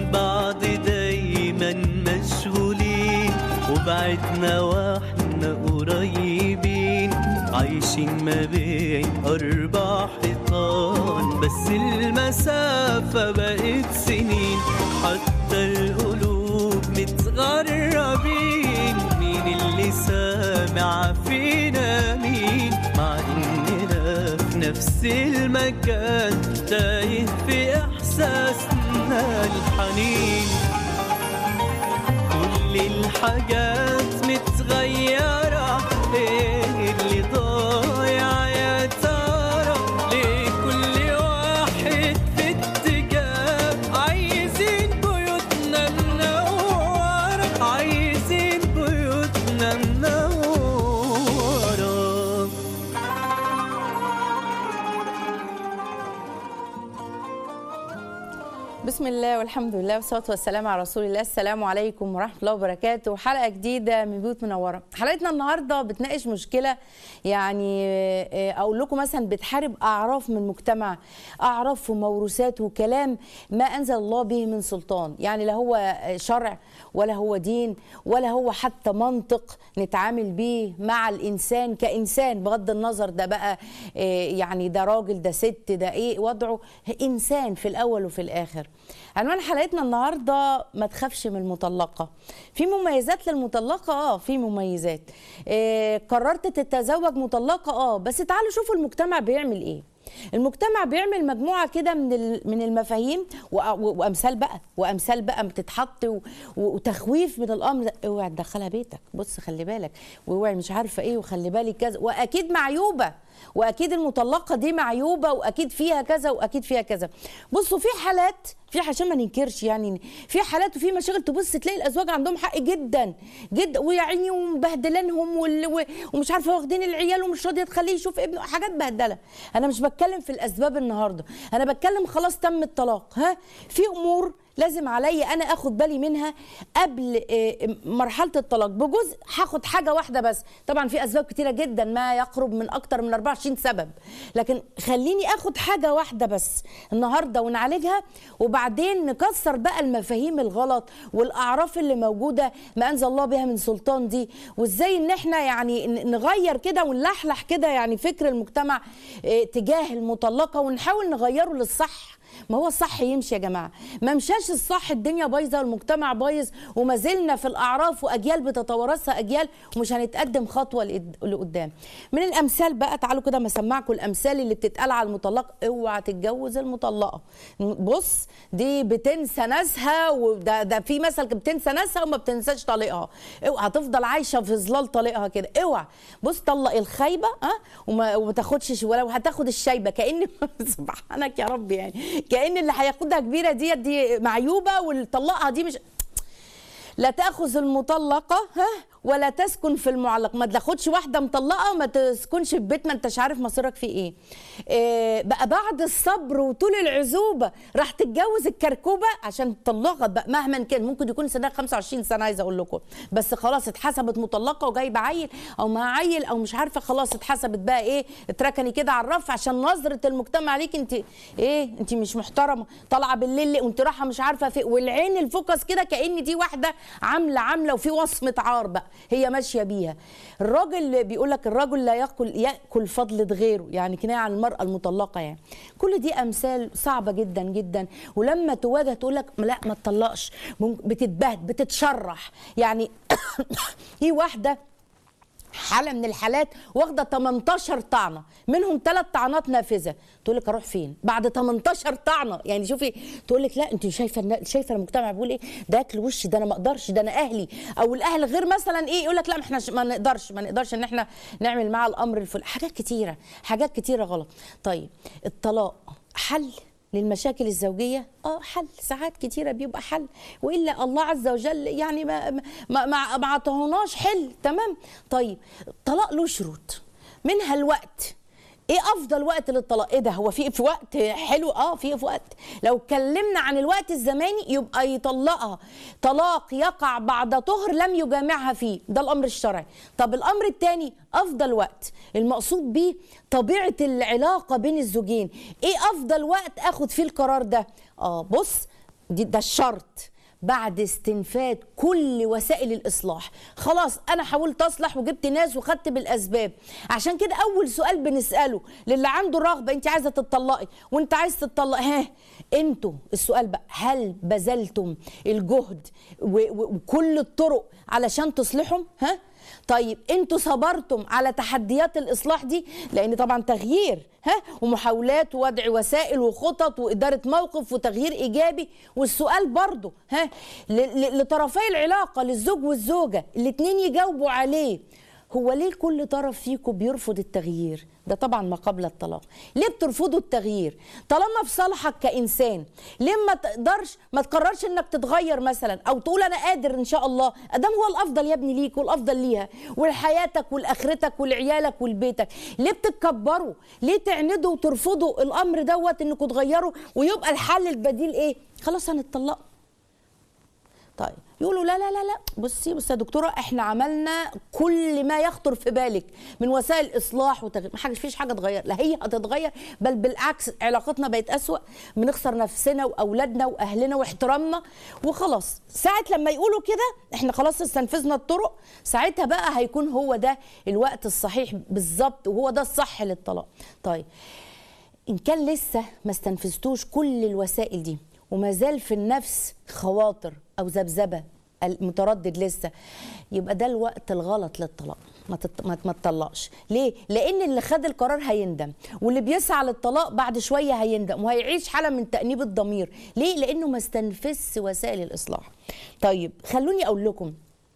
بعض دايما مشغولين وبعدنا واحنا قريبين عايشين ما بين أربع حيطان بس المسافة بقت سنين حتى القلوب متغربين مين اللي سامع فينا مين مع إننا في نفس المكان تايه في إحساسنا الحنين كل الحاجات متغيرة ايه اللي ضايع يا ترى ليه كل واحد في اتجاه عايزين بيوتنا منورة عايزين بيوتنا منورة بسم الله والحمد لله والصلاه والسلام على رسول الله السلام عليكم ورحمه الله وبركاته حلقه جديده من بيوت منوره حلقتنا النهارده بتناقش مشكله يعني آه، اقول لكم مثلا بتحارب اعراف من المجتمع اعراف وموروثات وكلام ما انزل الله به من سلطان يعني لا هو شرع ولا هو دين ولا هو حتى منطق نتعامل بيه مع الانسان كانسان بغض النظر ده بقى آه، يعني ده راجل ده ست ده ايه وضعه انسان في الاول وفي الاخر عنوان حلقتنا النهارده ما تخافش من المطلقه في مميزات للمطلقه اه في مميزات آه قررت تتزوج مطلقه اه بس تعالوا شوفوا المجتمع بيعمل ايه المجتمع بيعمل مجموعه كده من ال- من المفاهيم وأ- و- وامثال بقى وامثال بقى بتتحط و- و- وتخويف من الامر ده. اوعي تدخلها بيتك بص خلي بالك واوعي مش عارفه ايه وخلي بالك كذا واكيد معيوبه واكيد المطلقه دي معيوبه واكيد فيها كذا واكيد فيها كذا بصوا في حالات في عشان ما ننكرش يعني في حالات وفي مشاغل تبص تلاقي الازواج عندهم حق جدا جدا ويا عيني ومبهدلينهم وال- و- ومش عارفه واخدين العيال ومش راضيه تخليه يشوف ابنه حاجات بهدله انا مش بتكلم في الاسباب النهارده انا بتكلم خلاص تم الطلاق ها في امور لازم عليا انا اخد بالي منها قبل آه، مرحله الطلاق بجزء هاخد حاجه واحده بس طبعا في اسباب كتيره جدا ما يقرب من اكتر من 24 سبب لكن خليني اخد حاجه واحده بس النهارده ونعالجها وبعدين نكسر بقى المفاهيم الغلط والاعراف اللي موجوده ما انزل الله بها من سلطان دي وازاي ان احنا يعني ن- نغير كده ونلحلح كده يعني فكر المجتمع آه، تجاه المطلقه ونحاول نغيره للصح ما هو الصح يمشي يا جماعه ما مشاش الصح الدنيا بايظه والمجتمع بايظ وما زلنا في الاعراف واجيال بتتوارثها اجيال ومش هنتقدم خطوه لقد- لقدام من الامثال بقى تعالوا كده ما اسمعكم الامثال اللي بتتقال على المطلق اوعى تتجوز المطلقه بص دي بتنسى ناسها وده ده في مثل كده بتنسى ناسها وما بتنساش طليقها اوعى هتفضل عايشه في ظلال طليقها كده اوعى بص طلق الخايبه ها وما وما تاخدش ولو هتاخد الشايبه كان سبحانك يا رب يعني كان اللي هياخدها كبيره ديت دي معيوبه واللي طلقها دي مش لا تاخذ المطلقه ها ولا تسكن في المعلق ما تاخدش واحده مطلقه وما تسكنش في بيت ما انتش عارف مصيرك فيه ايه. إيه بقى بعد الصبر وطول العزوبه راح تتجوز الكركوبه عشان تطلقها بقى مهما كان ممكن يكون سنها 25 سنه عايزه اقول لكم بس خلاص اتحسبت مطلقه وجايبه عيل او مع عيل او مش عارفه خلاص اتحسبت بقى ايه اتركني كده على الرف عشان نظره المجتمع عليك انت ايه انت مش محترمه طالعه بالليل وانت رايحه مش عارفه في والعين الفوكس كده كان دي واحده عامله عامله وفي وصمه عار بقى هي ماشيه بيها الراجل بيقول لك الرجل لا ياكل ياكل فضل غيره يعني كنايه عن المراه المطلقه يعني كل دي امثال صعبه جدا جدا ولما تواجه تقول لك لا ما تطلقش ممكن- بتتبهد بتتشرح يعني في واحده حاله من الحالات واخده 18 طعنه منهم ثلاث طعنات نافذه تقول لك اروح فين بعد 18 طعنه يعني شوفي تقول لك لا انت شايفه النا- شايفه المجتمع بيقول ايه ده اكل وش ده انا ما اقدرش ده انا اهلي او الاهل غير مثلا ايه يقول لك لا ما احنا ش- ما نقدرش ما نقدرش ان احنا نعمل معاه الامر الفل حاجات كتيره حاجات كتيره غلط طيب الطلاق حل للمشاكل الزوجية اه حل ساعات كتيرة بيبقى حل وإلا الله عز وجل يعني ما ما ما, ما عطاهوناش حل تمام طيب الطلاق له شروط منها الوقت ايه افضل وقت للطلاق ايه ده هو في في وقت حلو اه في في وقت لو اتكلمنا عن الوقت الزماني يبقى يطلقها طلاق يقع بعد طهر لم يجامعها فيه ده الامر الشرعي طب الامر الثاني افضل وقت المقصود بيه طبيعه العلاقه بين الزوجين ايه افضل وقت اخد فيه القرار ده اه بص دي ده الشرط بعد استنفاد كل وسائل الاصلاح خلاص انا حاولت اصلح وجبت ناس وخدت بالاسباب عشان كده اول سؤال بنساله للي عنده رغبه انت عايزه تطلقي وانت عايز تطلق ها انتوا السؤال بقى هل بذلتم الجهد و- و- وكل الطرق علشان تصلحهم ها طيب انتوا صبرتم على تحديات الاصلاح دي لان طبعا تغيير ها ومحاولات ووضع وسائل وخطط واداره موقف وتغيير ايجابي والسؤال برضه ها ل- ل- لطرفي العلاقه للزوج والزوجه الاثنين يجاوبوا عليه هو ليه كل طرف فيكم بيرفض التغيير ده طبعا ما قبل الطلاق ليه بترفضوا التغيير طالما في صالحك كانسان ليه ما تقدرش ما تقررش انك تتغير مثلا او تقول انا قادر ان شاء الله ادام هو الافضل يا ابني ليك والافضل ليها ولحياتك ولآخرتك ولعيالك ولبيتك ليه بتتكبروا ليه تعندوا وترفضوا الامر دوت انكم تغيروا ويبقى الحل البديل ايه خلاص هنتطلق طيب يقولوا لا لا لا لا بصي بصي يا دكتوره احنا عملنا كل ما يخطر في بالك من وسائل اصلاح وتغيير ما حاجه فيش حاجه اتغير لا هي هتتغير بل بالعكس علاقتنا بقت اسوا بنخسر نفسنا واولادنا واهلنا واحترامنا وخلاص ساعه لما يقولوا كده احنا خلاص استنفذنا الطرق ساعتها بقى هيكون هو ده الوقت الصحيح بالظبط وهو ده الصح للطلاق طيب ان كان لسه ما استنفذتوش كل الوسائل دي وما زال في النفس خواطر او ذبذبه المتردد لسه يبقى ده الوقت الغلط للطلاق ما تط... ما ما تطلقش ليه لان اللي خد القرار هيندم واللي بيسعى للطلاق بعد شويه هيندم وهيعيش حاله من تانيب الضمير ليه لانه ما استنفذش وسائل الاصلاح طيب خلوني اقول لكم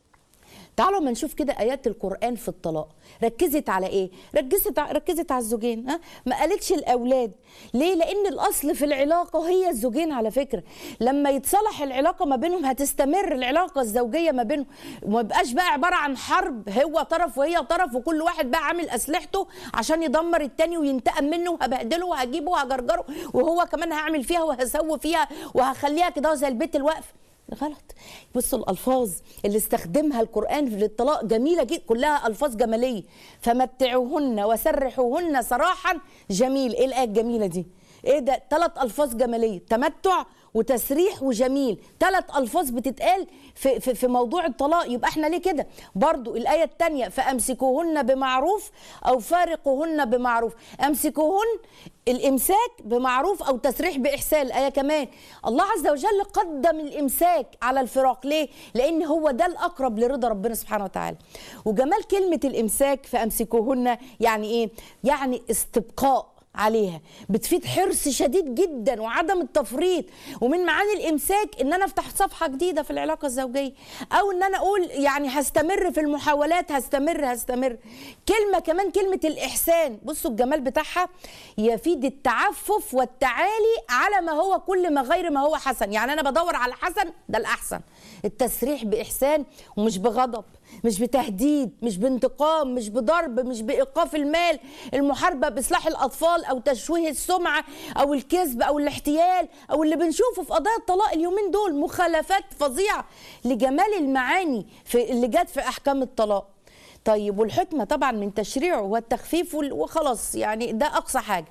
تعالوا ما نشوف كده ايات القران في الطلاق ركزت على ايه ركزت ع- ركزت على الزوجين ها ما قالتش الاولاد ليه لان الاصل في العلاقه هي الزوجين على فكره لما يتصلح العلاقه ما بينهم هتستمر العلاقه الزوجيه ما بينهم وما يبقاش بقى عباره عن حرب هو طرف وهي طرف وكل واحد بقى عامل اسلحته عشان يدمر التاني وينتقم منه وهبهدله وهجيبه وهجرجره وهو كمان هعمل فيها وهسوي فيها وهخليها كده زي البيت الواقف غلط بصوا الالفاظ اللي استخدمها القران في الطلاق جميله جدا كلها الفاظ جماليه فمتعوهن وسرحوهن سراحا جميل ايه الايه الجميله دي ايه ده ثلاث الفاظ جماليه تمتع وتسريح وجميل ثلاث الفاظ بتتقال في, في, في موضوع الطلاق يبقى احنا ليه كده برضو الايه الثانيه فامسكوهن بمعروف او فارقوهن بمعروف امسكوهن الامساك بمعروف او تسريح باحسان الايه كمان الله عز وجل قدم الامساك على الفراق ليه لان هو ده الاقرب لرضا ربنا سبحانه وتعالى وجمال كلمه الامساك فامسكوهن يعني ايه يعني استبقاء عليها بتفيد حرص شديد جدا وعدم التفريط ومن معاني الامساك ان انا افتح صفحه جديده في العلاقه الزوجيه او ان انا اقول يعني هستمر في المحاولات هستمر هستمر كلمه كمان كلمه الاحسان بصوا الجمال بتاعها يفيد التعفف والتعالي على ما هو كل ما غير ما هو حسن يعني انا بدور على حسن ده الاحسن التسريح باحسان ومش بغضب مش بتهديد مش بانتقام مش بضرب مش بايقاف المال المحاربه باصلاح الاطفال او تشويه السمعه او الكذب او الاحتيال او اللي بنشوفه في قضايا الطلاق اليومين دول مخالفات فظيعه لجمال المعاني في اللي جت في احكام الطلاق طيب والحكمه طبعا من تشريعه والتخفيف وال- وخلاص يعني ده اقصى حاجه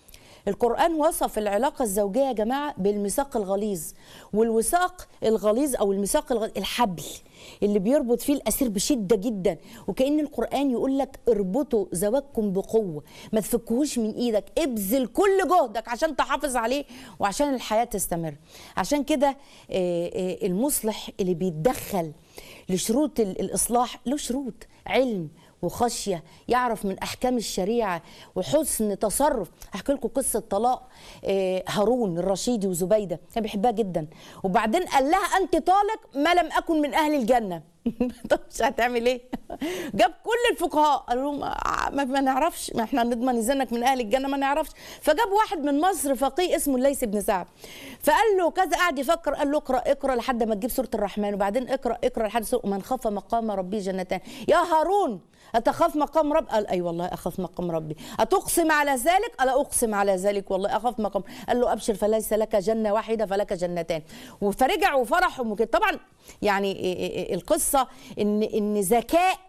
القرآن وصف العلاقة الزوجية يا جماعة بالميثاق الغليظ والوثاق الغليظ أو الميثاق الغليظ الحبل اللي بيربط فيه الأسير بشدة جدا وكأن القرآن يقول لك اربطوا زواجكم بقوة ما تفكوهوش من إيدك ابذل كل جهدك عشان تحافظ عليه وعشان الحياة تستمر عشان كده آه، آه، المصلح اللي بيتدخل لشروط ال- الإصلاح له شروط علم وخشيه يعرف من احكام الشريعه وحسن تصرف احكي لكم قصه طلاق آه، هارون الرشيدي وزبيده كان بيحبها جدا وبعدين قال لها انت طالق ما لم اكن من اهل الجنه طب مش هتعمل ايه جاب كل الفقهاء قالوا لهم آه، ما, ما نعرفش ما احنا نضمن اذنك من اهل الجنه ما نعرفش فجاب واحد من مصر فقيه اسمه الليث بن سعد فقال له كذا قعد يفكر قال له اقرا اقرا لحد ما تجيب سوره الرحمن وبعدين اقرا اقرا لحد سوره من خاف مقام ربي جنتان يا هارون أتخاف مقام رب قال أي والله أخاف مقام ربي أتقسم على ذلك قال أقسم على ذلك والله أخاف مقام قال له أبشر فليس لك جنة واحدة فلك جنتان فرجع وفرحهم وكده طبعا يعني إيه إيه إيه القصة إن إن ذكاء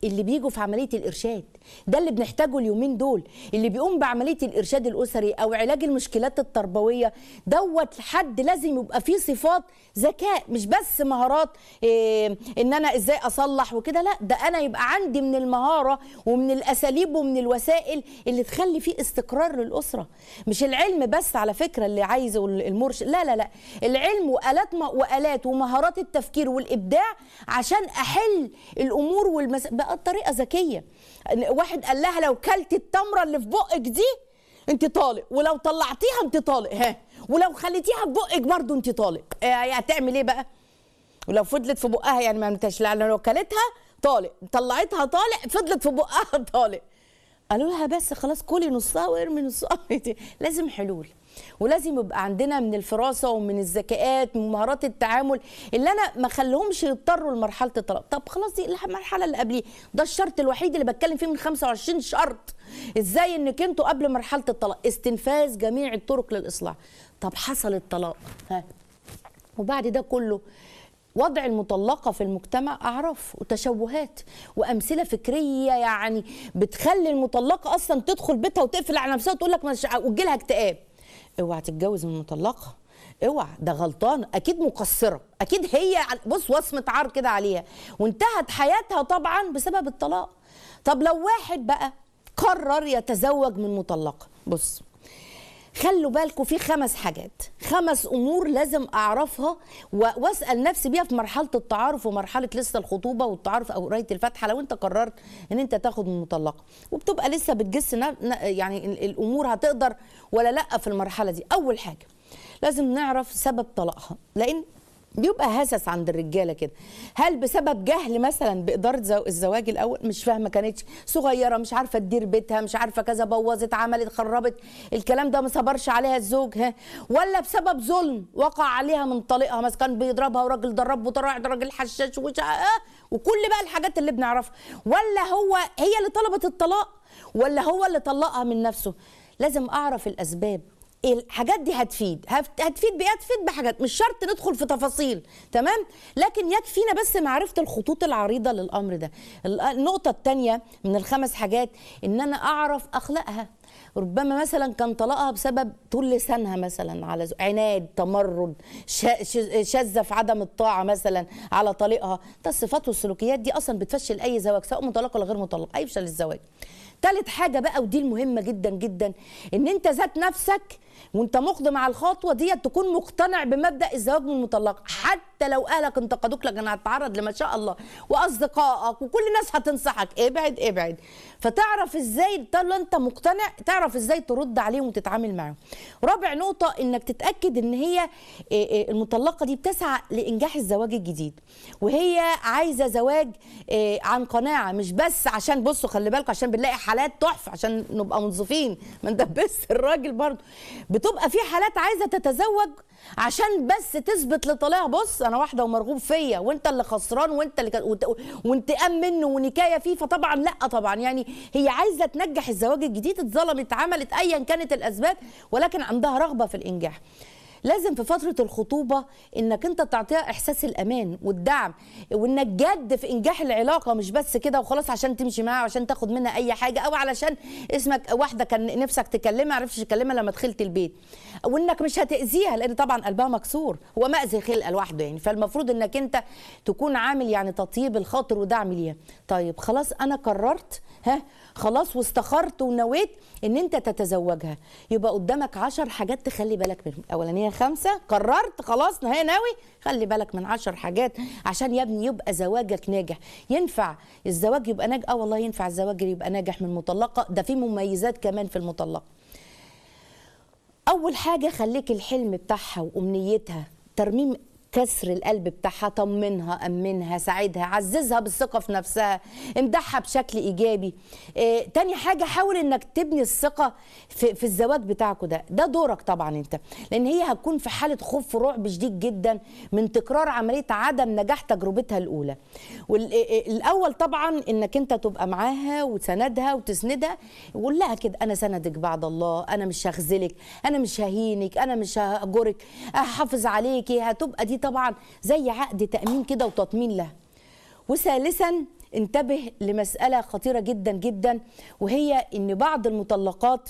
اللي بيجوا في عمليه الارشاد ده اللي بنحتاجه اليومين دول اللي بيقوم بعمليه الارشاد الاسري او علاج المشكلات التربويه دوت حد لازم يبقى فيه صفات ذكاء مش بس مهارات إيه ان انا ازاي اصلح وكده لا ده انا يبقى عندي من المهاره ومن الاساليب ومن الوسائل اللي تخلي فيه استقرار للاسره مش العلم بس على فكره اللي عايزه المرشد لا لا لا العلم والات والات ومهارات التفكير والابداع عشان احل الامور والمس... بقى بطريقه ذكيه واحد قال لها لو كلت التمره اللي في بقك دي انت طالق ولو طلعتيها انت طالق ها ولو خليتيها في بقك برضه انت طالق آه، هتعمل ايه بقى ولو فضلت في بقها يعني ما عملتهاش لا لو كلتها طالق طلعتها طالق فضلت في بقها طالق قالوا لها بس خلاص كلي نصها وارمي نصها لازم حلول ولازم يبقى عندنا من الفراسه ومن الذكاءات من مهارات التعامل اللي انا ما خليهمش يضطروا لمرحله الطلاق طب خلاص دي المرحله اللي قبليه ده الشرط الوحيد اللي بتكلم فيه من 25 شرط ازاي انك انتوا قبل مرحله الطلاق استنفاذ جميع الطرق للاصلاح طب حصل الطلاق ها وبعد ده كله وضع المطلقه في المجتمع اعراف وتشوهات وامثله فكريه يعني بتخلي المطلقه اصلا تدخل بيتها وتقفل على نفسها وتقول لك مش وتجيلها اكتئاب اوعى تتجوز من مطلقه اوعى ده غلطان اكيد مقصره اكيد هي بص وصمه عار كده عليها وانتهت حياتها طبعا بسبب الطلاق طب لو واحد بقى قرر يتزوج من مطلقه بص خلوا بالكم في خمس حاجات خمس امور لازم اعرفها واسال نفسي بيها في مرحله التعارف ومرحله لسه الخطوبه والتعارف او قرايه الفاتحه لو انت قررت ان انت تاخد من مطلقه وبتبقى لسه بتجس يعني الامور هتقدر ولا لا في المرحله دي اول حاجه لازم نعرف سبب طلاقها لان بيبقى هسس عند الرجاله كده هل بسبب جهل مثلا باداره الزواج الاول مش فاهمه كانتش صغيره مش عارفه تدير بيتها مش عارفه كذا بوظت عملت خربت الكلام ده ما صبرش عليها الزوج ها ولا بسبب ظلم وقع عليها من طليقها مثلا كان بيضربها وراجل ضربه وطلع راجل حشاش وش آه وكل بقى الحاجات اللي بنعرفها ولا هو هي اللي طلبت الطلاق ولا هو اللي طلقها من نفسه لازم اعرف الاسباب الحاجات دي هتفيد هتفيد بايه هتفيد بحاجات مش شرط ندخل في تفاصيل تمام لكن يكفينا بس معرفه الخطوط العريضه للامر ده النقطه الثانيه من الخمس حاجات ان انا اعرف اخلاقها ربما مثلا كان طلاقها بسبب طول لسانها مثلا على عناد تمرد شاذه في عدم الطاعه مثلا على طليقها ده الصفات والسلوكيات دي اصلا بتفشل اي زواج سواء مطلق ولا غير مطلق هيفشل الزواج تالت حاجه بقى ودي المهمه جدا جدا ان انت ذات نفسك وانت مقدم على الخطوه ديت تكون مقتنع بمبدا الزواج من المطلقه حتى لو اهلك انتقدوك لكن هتتعرض لما شاء الله واصدقائك وكل الناس هتنصحك ابعد ابعد فتعرف ازاي طب انت مقتنع تعرف ازاي ترد عليهم وتتعامل معاهم رابع نقطه انك تتاكد ان هي المطلقه دي بتسعى لانجاح الزواج الجديد وهي عايزه زواج عن قناعه مش بس عشان بصوا خلي بالكم عشان بنلاقي حالات تحفه عشان نبقى منصفين ما ندبس الراجل برضه بتبقى في حالات عايزه تتزوج عشان بس تثبت لطليقها بص انا واحده ومرغوب فيا وانت اللي خسران وانت اللي كان وانتقام منه ونكايه فيه فطبعا لا طبعا يعني هي عايزه تنجح الزواج الجديد اتظلمت عملت ايا كانت الاسباب ولكن عندها رغبه في الانجاح لازم في فتره الخطوبه انك انت تعطيها احساس الامان والدعم وانك جد في انجاح العلاقه مش بس كده وخلاص عشان تمشي معاها وعشان تاخد منها اي حاجه او علشان اسمك واحده كان نفسك تكلمها ما عرفتش تكلمها لما دخلت البيت وانك مش هتاذيها لان طبعا قلبها مكسور هو مأذي خلقه لوحده يعني فالمفروض انك انت تكون عامل يعني تطيب الخاطر ودعم ليها طيب خلاص انا قررت ها خلاص واستخرت ونويت ان انت تتزوجها يبقى قدامك عشر حاجات تخلي بالك منهم الاولانيه خمسه قررت خلاص هي ناوي خلي بالك من عشر حاجات عشان يا ابني يبقى زواجك ناجح ينفع الزواج يبقى ناجح اه والله ينفع الزواج يبقى ناجح من مطلقه ده في مميزات كمان في المطلقه اول حاجه خليك الحلم بتاعها وامنيتها ترميم كسر القلب بتاعها طمنها امنها ساعدها عززها بالثقه في نفسها امدحها بشكل ايجابي إيه تاني حاجه حاول انك تبني الثقه في, في الزواج بتاعكوا ده ده دورك طبعا انت لان هي هتكون في حاله خوف ورعب شديد جدا من تكرار عمليه عدم نجاح تجربتها الاولى والاول طبعا انك انت تبقى معاها وتساندها وتسندها وقول لها كده انا سندك بعد الله انا مش هخذلك انا مش ههينك انا مش هاجرك هحافظ عليكي هتبقى دي طبعا زي عقد تامين كده وتطمين له وثالثا انتبه لمساله خطيره جدا جدا وهي ان بعض المطلقات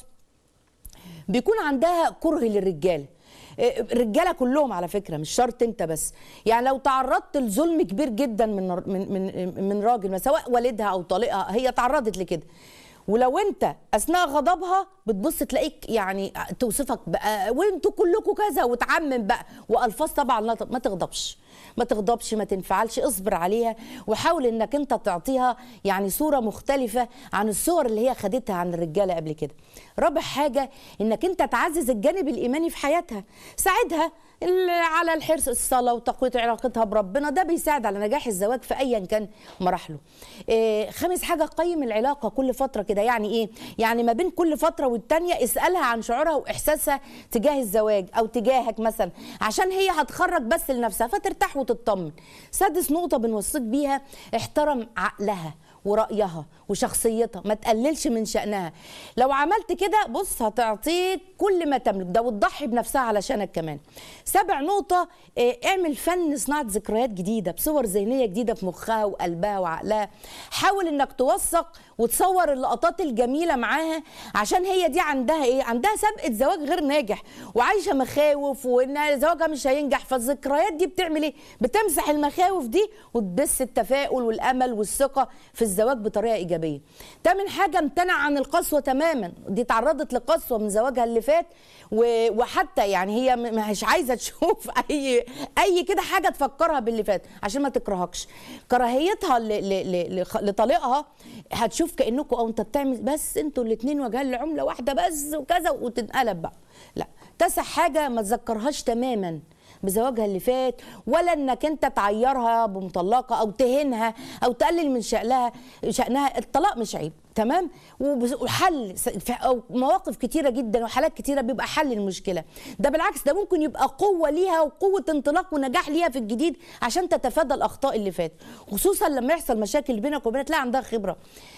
بيكون عندها كره للرجال إيه، الرجاله كلهم على فكره مش شرط انت بس يعني لو تعرضت لظلم كبير جدا من من من, من راجل سواء والدها او طليقها هي تعرضت لكده ولو انت اثناء غضبها بتبص تلاقيك يعني توصفك بقى وانتوا كلكم كذا وتعمم بقى والفاظ طبعا لا ما تغضبش ما تغضبش ما تنفعلش اصبر عليها وحاول انك انت تعطيها يعني صوره مختلفه عن الصور اللي هي خدتها عن الرجاله قبل كده رابع حاجه انك انت تعزز الجانب الايماني في حياتها ساعدها ال- على الحرص الصلاه وتقويه علاقتها بربنا ده بيساعد على نجاح الزواج في ايا كان مراحله إيه خامس حاجه قيم العلاقه كل فتره كده يعني ايه يعني ما بين كل فتره والتانيه اسالها عن شعورها واحساسها تجاه الزواج او تجاهك مثلا عشان هي هتخرج بس لنفسها فترتاح وتطمن سادس نقطه بنوصيك بيها احترم عقلها ورأيها وشخصيتها ما تقللش من شأنها لو عملت كده بص هتعطيك كل ما تملك ده وتضحي بنفسها علشانك كمان سابع نقطة اه، اعمل فن صناعة ذكريات جديدة بصور ذهنية جديدة في مخها وقلبها وعقلها حاول انك توثق وتصور اللقطات الجميلة معاها عشان هي دي عندها ايه عندها سابقة زواج غير ناجح وعايشة مخاوف وان زواجها مش هينجح فالذكريات دي بتعمل ايه بتمسح المخاوف دي وتبث التفاؤل والامل والثقة في الزواج بطريقة ايجابية تامن حاجة امتنع عن القسوة تماما دي تعرضت لقسوة من زواجها اللي فات و- وحتى يعني هي م- مش عايزة تشوف اي اي كده حاجة تفكرها باللي فات عشان ما تكرهكش كراهيتها ل- ل- ل- لخ- لطليقها هتشوف كانكم او انت بتعمل بس انتوا الاثنين وجهان لعمله واحده بس وكذا وتنقلب بقى لا تسع حاجه ما تذكرهاش تماما بزواجها اللي فات ولا انك انت تعيرها بمطلقه او تهينها او تقلل من شأنها شأنها الطلاق مش عيب تمام وبس- وحل س- في أو مواقف كتيره جدا وحالات كتيره بيبقى حل المشكله ده بالعكس ده ممكن يبقى قوه ليها وقوه انطلاق ونجاح ليها في الجديد عشان تتفادى الاخطاء اللي فات خصوصا لما يحصل مشاكل بينك وبينها تلاقي عندها خبره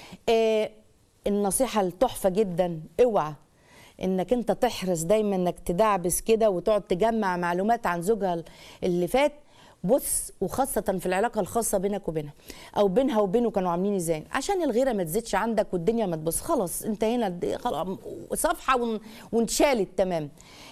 آه النصيحه التحفه جدا اوعى انك انت تحرص دايما انك تدعبس كده وتقعد تجمع معلومات عن زوجها اللي فات بص وخاصة في العلاقة الخاصة بينك وبينها أو بينها وبينه كانوا عاملين ازاي عشان الغيرة ما تزيدش عندك والدنيا ما تبص خلاص انت هنا د- خلاص صفحة ون- وانشالت تمام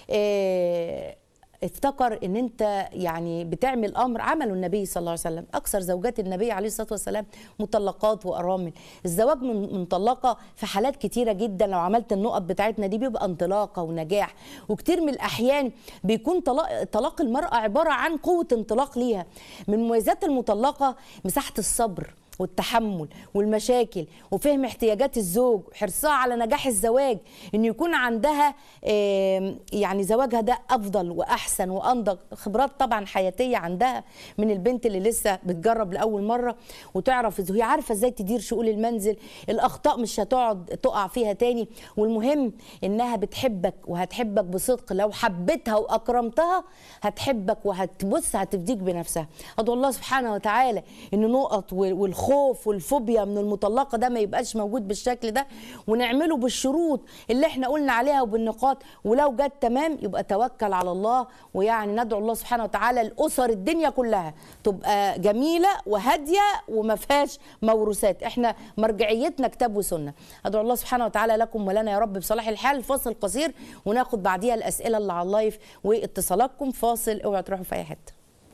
إيه افتكر ان انت يعني بتعمل امر عمله النبي صلى الله عليه وسلم اكثر زوجات النبي عليه الصلاه والسلام مطلقات وارامل الزواج من مطلقه في حالات كتيره جدا لو عملت النقط بتاعتنا دي بيبقى انطلاقه ونجاح وكتير من الاحيان بيكون طلاق طلاق المراه عباره عن قوه انطلاق ليها من مميزات المطلقه مساحه الصبر والتحمل والمشاكل وفهم احتياجات الزوج حرصها على نجاح الزواج ان يكون عندها آم، يعني زواجها ده افضل واحسن وانضج خبرات طبعا حياتيه عندها من البنت اللي لسه بتجرب لاول مره وتعرف إز- هي عارفه ازاي تدير شؤون المنزل الاخطاء مش هتقعد تقع فيها تاني والمهم انها بتحبك وهتحبك بصدق لو حبيتها واكرمتها هتحبك وهتبص هتفديك بنفسها ادعو الله سبحانه وتعالى ان نقط وال- والخوف والفوبيا من المطلقه ده ما يبقاش موجود بالشكل ده ونعمله بالشروط اللي احنا قلنا عليها وبالنقاط ولو جت تمام يبقى توكل على الله ويعني ندعو الله سبحانه وتعالى الاسر الدنيا كلها تبقى جميله وهاديه وما فيهاش موروثات احنا مرجعيتنا كتاب وسنه ادعو الله سبحانه وتعالى لكم ولنا يا رب بصلاح الحال فاصل قصير وناخد بعديها الاسئله اللي على اللايف واتصالاتكم فاصل اوعوا تروحوا في اي حته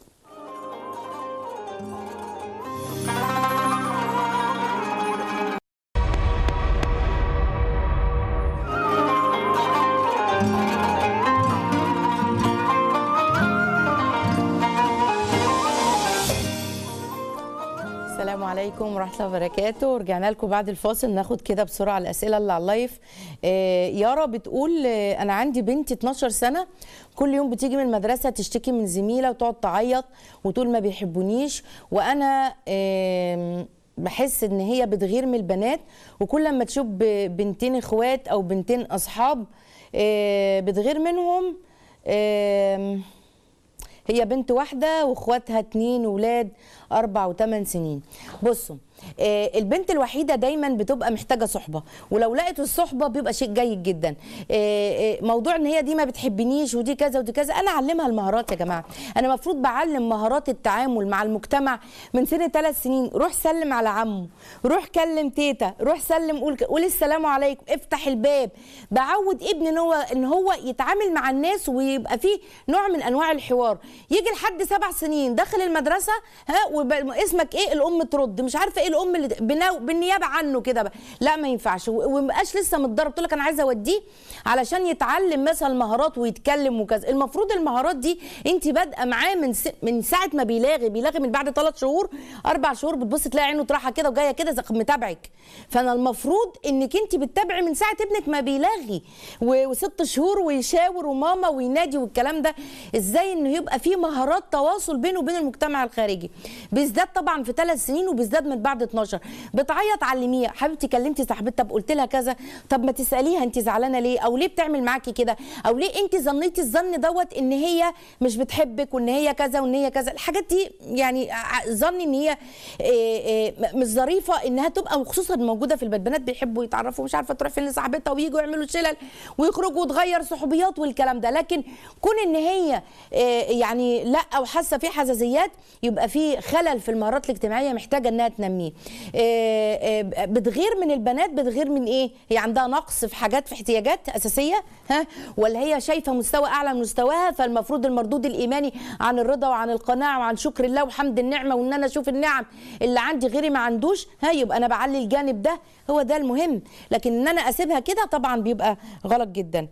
السلام عليكم ورحمه الله وبركاته رجعنا لكم بعد الفاصل ناخد كده بسرعه الاسئله اللي على اللايف آه، يارا بتقول آه، انا عندي بنتي 12 سنه كل يوم بتيجي من المدرسه تشتكي من زميله وتقعد تعيط وتقول ما بيحبونيش وانا آم، بحس ان هي بتغير من البنات وكل لما تشوف ب- بنتين اخوات او بنتين اصحاب آه، بتغير منهم آم، هي بنت واحدة واخواتها اتنين ولاد اربع وثمان سنين بصوا آه، البنت الوحيده دايما بتبقى محتاجه صحبه ولو لقت الصحبه بيبقى شيء جيد جدا آه، آه، موضوع ان هي دي ما بتحبنيش ودي كذا ودي كذا انا اعلمها المهارات يا جماعه انا المفروض بعلم مهارات التعامل مع المجتمع من سن ثلاث سنين روح سلم على عمه روح كلم تيتا روح سلم قول قول السلام عليكم افتح الباب بعود ابني ان هو ان هو يتعامل مع الناس ويبقى فيه نوع من انواع الحوار يجي لحد سبع سنين داخل المدرسه ها وب- اسمك ايه الام ترد مش عارفه ايه الام اللي بنو... بالنيابه عنه كده بقى لا ما ينفعش و- ومبقاش لسه متدرب تقول لك انا عايزه اوديه علشان يتعلم مثلا مهارات ويتكلم وكذا المفروض المهارات دي انت بادئه معاه من س... من ساعه ما بيلاغي بيلاغي من بعد ثلاث شهور اربع شهور بتبص تلاقي عينه طرحه كده وجايه كده زي- متابعك فانا المفروض انك انت بتتابعي من ساعه ابنك ما بيلاغي و... وست شهور ويشاور وماما وينادي والكلام ده ازاي انه يبقى في مهارات تواصل بينه وبين المجتمع الخارجي بيزداد طبعا في ثلاث سنين وبيزداد من بعد 12 بتعيط علميها حبيبتي كلمتي صاحبتها طب قلت لها كذا طب ما تساليها انت زعلانه ليه او ليه بتعمل معاكي كده او ليه انت ظنيتي الظن دوت ان هي مش بتحبك وان هي كذا وان هي كذا الحاجات دي يعني ع- ظني ان هي إيه إيه مش ظريفه انها تبقى خصوصا موجوده في البيت بنات بيحبوا يتعرفوا مش عارفه تروح فين لصاحبتها وييجوا يعملوا شلل ويخرجوا وتغير صحوبيات والكلام ده لكن كون ان هي إيه يعني لا او حاسه في حساسيات يبقى في خلل في المهارات الاجتماعيه محتاجه انها تنميه إيه إيه بتغير من البنات بتغير من ايه هي عندها نقص في حاجات في احتياجات اساسيه ها ولا هي شايفه مستوى اعلى من مستواها فالمفروض المردود الايماني عن الرضا وعن القناعه وعن شكر الله وحمد النعمه وان انا اشوف النعم اللي عندي غيري ما عندوش ها يبقى انا بعلي الجانب ده هو ده المهم لكن ان انا اسيبها كده طبعا بيبقى غلط جدا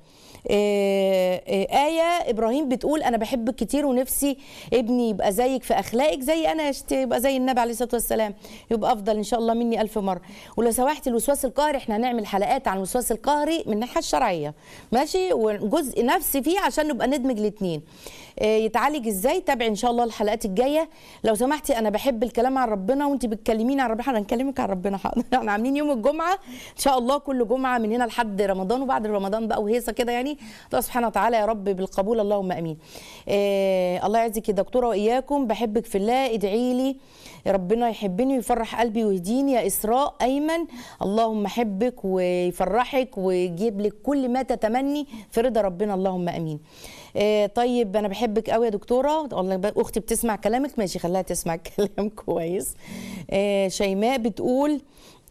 آه، آه، آية إبراهيم بتقول أنا بحبك كتير ونفسي ابني يبقى زيك في أخلاقك زي أنا يشت- يبقى زي النبي عليه الصلاة والسلام يبقى أفضل إن شاء الله مني ألف مرة ولو سمحتي الوسواس القهري إحنا هنعمل حلقات عن الوسواس القهري من الناحية الشرعية ماشي وجزء نفسي فيه عشان نبقى ندمج الاتنين آه، يتعالج ازاي تابعي ان شاء الله الحلقات الجايه لو سمحتي انا بحب الكلام عن ربنا وانت بتكلميني عن ربنا احنا هنكلمك عن ربنا حاضر احنا عاملين يوم الجمعه ان شاء الله كل جمعه من هنا لحد رمضان وبعد رمضان بقى وهيصه كده يعني الله سبحانه وتعالى يا رب بالقبول اللهم امين آه الله يعزك يا دكتوره واياكم بحبك في الله ادعي لي ربنا يحبني ويفرح قلبي ويهديني يا اسراء ايمن اللهم احبك ويفرحك ويجيب لك كل ما تتمني في رضا ربنا اللهم امين آه، طيب انا بحبك قوي يا دكتوره والله ب- اختي بتسمع كلامك ماشي خليها تسمع كلام كويس آه، شيماء بتقول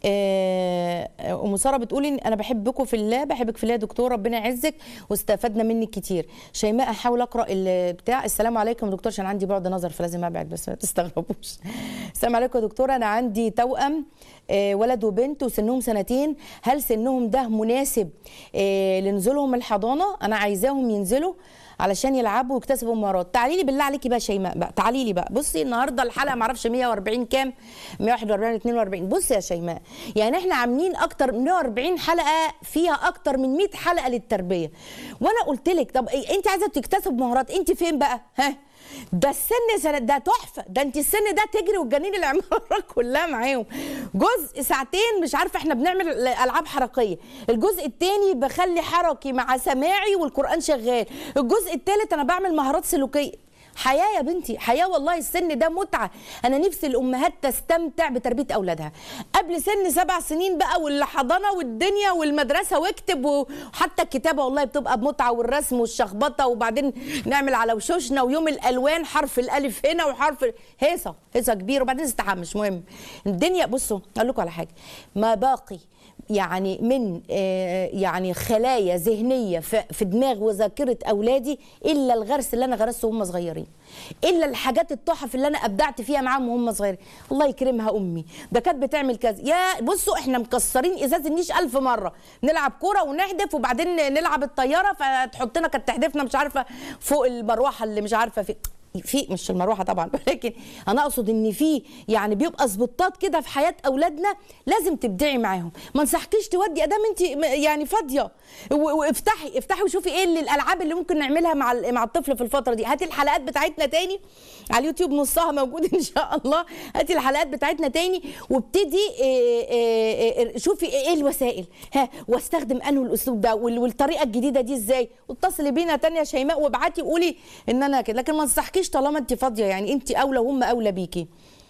آه، ام ساره بتقول إن انا بحبكم في الله بحبك في الله يا دكتور ربنا يعزك واستفدنا منك كتير شيماء احاول اقرا البتاع السلام عليكم يا دكتور عشان عندي بعد نظر فلازم ابعد بس ما تستغربوش السلام عليكم يا دكتوره انا عندي توأم آه، ولد وبنت وسنهم سنتين هل سنهم ده مناسب آه، لنزولهم الحضانه انا عايزاهم ينزلوا علشان يلعبوا ويكتسبوا مهارات تعالي لي بالله عليكي بقى شيماء بقى تعالي لي بقى بصي النهارده الحلقه ما اعرفش 140 كام 141 42 بصي يا شيماء يعني احنا عاملين اكتر من 140 حلقه فيها اكتر من 100 حلقه للتربيه وانا قلت لك طب إيه انت عايزه تكتسب مهارات انت فين بقى ها ده السن سنة ده تحفه ده انت السن ده تجري وتجنين العماره كلها معاهم جزء ساعتين مش عارفه احنا بنعمل العاب حركيه الجزء الثاني بخلي حركي مع سماعي والقران شغال الجزء الثالث انا بعمل مهارات سلوكيه حياه يا بنتي حياه والله السن ده متعه انا نفسي الامهات تستمتع بتربيه اولادها قبل سن سبع سنين بقى والحضانه والدنيا والمدرسه واكتب وحتى الكتابه والله بتبقى بمتعه والرسم والشخبطه وبعدين نعمل على وشوشنا ويوم الالوان حرف الالف هنا وحرف هيصه هيصه كبيره وبعدين استحمى مش مهم الدنيا بصوا اقول لكم على حاجه ما باقي يعني من آه، يعني خلايا ذهنيه في في دماغ وذاكره اولادي الا الغرس اللي انا غرسته وهم صغيرين الا الحاجات التحف اللي انا ابدعت فيها معاهم وهم صغيرين الله يكرمها امي ده كانت بتعمل كذا يا بصوا احنا مكسرين ازاز النيش ألف مره نلعب كوره ونحدف وبعدين نلعب الطياره فتحطنا كانت تحدفنا مش عارفه فوق المروحه اللي مش عارفه في في مش المروحه طبعا ولكن انا اقصد ان في يعني بيبقى سبوتات كده في حياه اولادنا لازم تبدعي معاهم ما انصحكيش تودي ادام انت يعني فاضيه و- وافتحي افتحي وشوفي ايه اللي الالعاب اللي ممكن نعملها مع ال- مع الطفل في الفتره دي هاتي الحلقات بتاعتنا تاني على اليوتيوب نصها موجود ان شاء الله هاتي الحلقات بتاعتنا تاني وابتدي إيه إيه إيه شوفي ايه الوسائل ها واستخدم انه الاسلوب ده وال- والطريقه الجديده دي ازاي واتصلي بينا تانية يا شيماء وابعتي وقولي ان انا كده لكن ما انصحكيش طالما انت فاضيه يعني انت اولى وهم اولى بيكي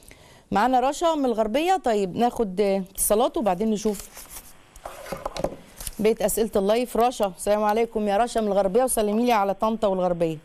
معانا رشا من الغربيه طيب ناخد آه، اتصالات وبعدين نشوف بيت اسئله اللايف رشا السلام عليكم يا رشا من الغربيه وسلمي لي على طنطا والغربيه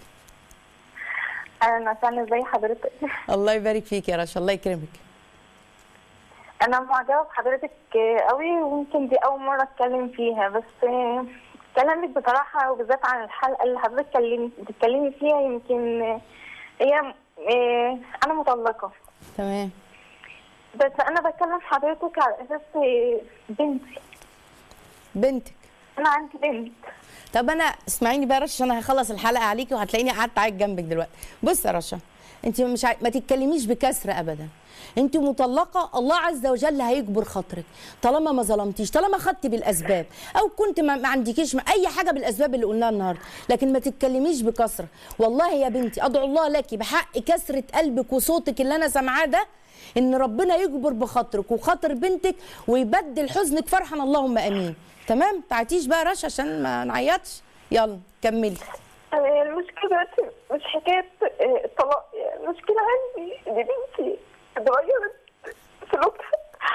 اهلا وسهلا ازي حضرتك الله يبارك فيك يا رشا الله يكرمك انا معجبه بحضرتك قوي ويمكن دي اول مره اتكلم فيها بس كلامك بصراحه وبالذات عن الحلقه اللي حضرتك كلمي بتتكلمي فيها يمكن هي انا مطلقه تمام بس انا بكلم حضرتك على اساس بنتي بنتك انا عندي بنت طب انا اسمعيني بقى يا رشا انا هخلص الحلقه عليكي وهتلاقيني قعدت اعيط جنبك دلوقتي بص يا رشا انت مش ع... ما تتكلميش بكسر ابدا انت مطلقه الله عز وجل هيجبر خاطرك طالما ما ظلمتيش طالما خدتي بالاسباب او كنت ما, ما عندكيش ما اي حاجه بالاسباب اللي قلناها النهارده لكن ما تتكلميش بكسره والله يا بنتي ادعو الله لك بحق كسره قلبك وصوتك اللي انا سامعاه ده ان ربنا يجبر بخاطرك وخاطر بنتك ويبدل حزنك فرحا اللهم امين تمام تعتيش بقى رشا عشان ما نعيطش يلا كملي المشكلة دلوقتي مش حكاية الطلاق المشكلة عندي إن بنتي اتغيرت سلوكها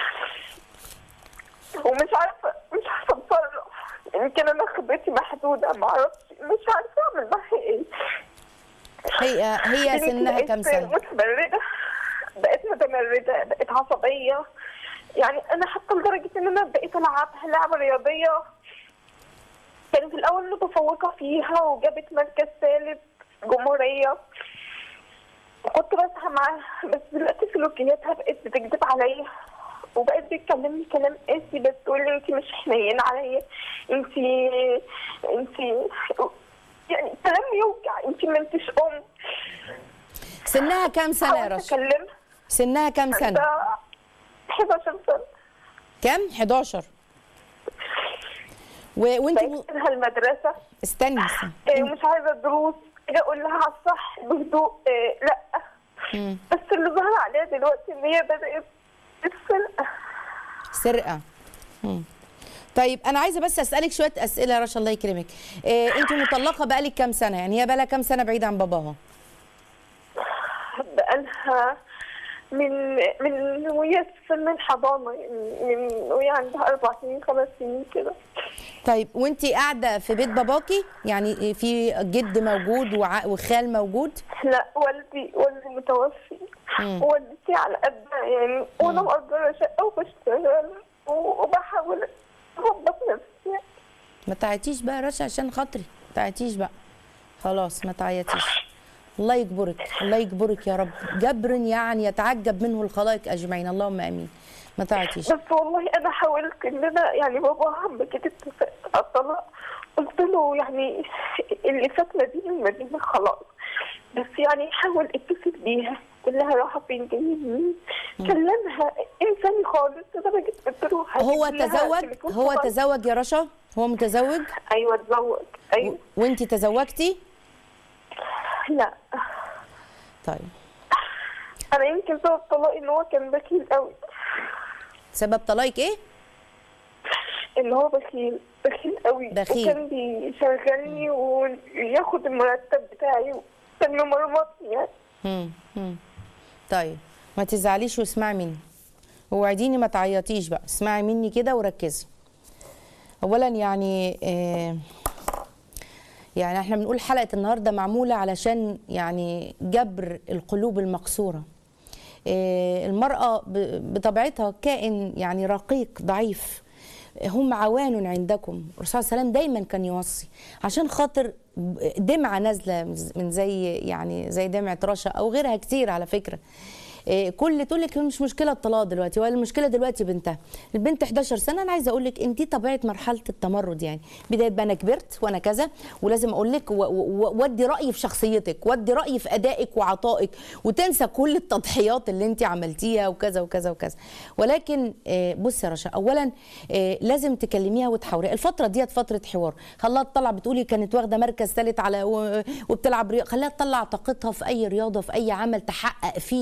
ومش عارفة مش عارفة أتصرف يمكن أنا خبرتي محدودة معرفش مش عارفة أعمل معاها إيه هي هي بنتي سنها بقت كام سنه متمردة بقت متمردة بقت عصبية يعني أنا حتى لدرجة إن أنا بقيت ألعبها لعبة رياضية كانت في الأول متفوقة فيها وجابت مركز ثالث جمهورية وكنت بسعى معاها بس دلوقتي سلوكياتها بقت بتكذب عليا وبقت بتكلمني كلام قاسي بس تقول لي انت مش حنينة عليا انت انت يعني كلام يوجع انت ما انتش ام سنها كام سنه يا حاولت رشا اكلمها سنها كام سنه ده 11 سنة كام 11 و... وانت م... بقيت لها المدرسة استني استني إيه، مش عايزة دروس اجي اقول لها على الصح بهدوء إيه، لا مم. بس اللي ظهر عليها دلوقتي ان هي بدأت السرقة سرقه مم. طيب انا عايزه بس اسالك شويه اسئله يا رشا الله يكرمك إيه انت مطلقه بقالك كام سنه يعني هي بقالها كام سنه بعيده عن باباها بقالها من من وهي في سن الحضانة يعني من وهي عندها أربع سنين خمس سنين كده طيب وانت قاعده في بيت باباكي يعني في جد موجود وع... وخال موجود لا والدي والدي متوفي مم. ووالدتي على قدها يعني وأنا مأجرة شقة وبشتغل و- وبحاول أظبط نفسي ما تعيطيش بقى يا رشا عشان خاطري ما تعيطيش بقى خلاص ما تعيطيش الله يجبرك الله يجبرك يا رب جبر يعني يتعجب منه الخلائق اجمعين اللهم امين ما تعيطيش بس والله انا حاولت ان انا يعني بابا عم كده اتفق على الطلاق قلت له يعني اللي فات ما بيني وما بينك خلاص بس يعني حاول اتصل بيها قول لها رايحه فين جايه منين كلمها انساني خالص لدرجه قلت له هو هجيب لها تزوج تليفون هو طبعاً. تزوج يا رشا هو متزوج ايوه اتزوج ايوه وانت تزوجتي لا طيب انا يمكن سبب طلاقي ان هو كان بخيل قوي سبب طلاقك ايه ان هو بخيل بخيل قوي بخيل. وكان بيشغلني وياخد المرتب بتاعي وكان ممرمطني يعني مم. مم. طيب ما تزعليش واسمعي مني ووعديني ما تعيطيش بقى اسمعي مني كده وركزي اولا يعني آه يعني احنا بنقول حلقه النهارده معموله علشان يعني جبر القلوب المكسوره آه المراه ب- بطبيعتها كائن يعني رقيق ضعيف هم عوان عندكم الرسول صلى الله عليه وسلم دايما كان يوصي عشان خاطر دمعه نازله من زي يعني زي دمعه رشا او غيرها كتير على فكره إيه، كل تقول لك مش مشكله الطلاق دلوقتي ولا المشكله دلوقتي بنتها البنت 11 سنه انا عايزه اقول لك انت طبيعه مرحله التمرد يعني بدايه بقى انا كبرت وانا كذا ولازم اقول لك و- و- وادي رايي في شخصيتك وادي رايي في ادائك وعطائك وتنسى كل التضحيات اللي انت عملتيها وكذا وكذا وكذا ولكن آه، بصي يا رشا اولا آه، لازم تكلميها وتحاوريها الفتره ديت فتره حوار خلاها تطلع بتقولي كانت واخده مركز ثالث على و- وبتلعب رياضه خليها تطلع طاقتها في اي رياضه في اي عمل تحقق فيه معيار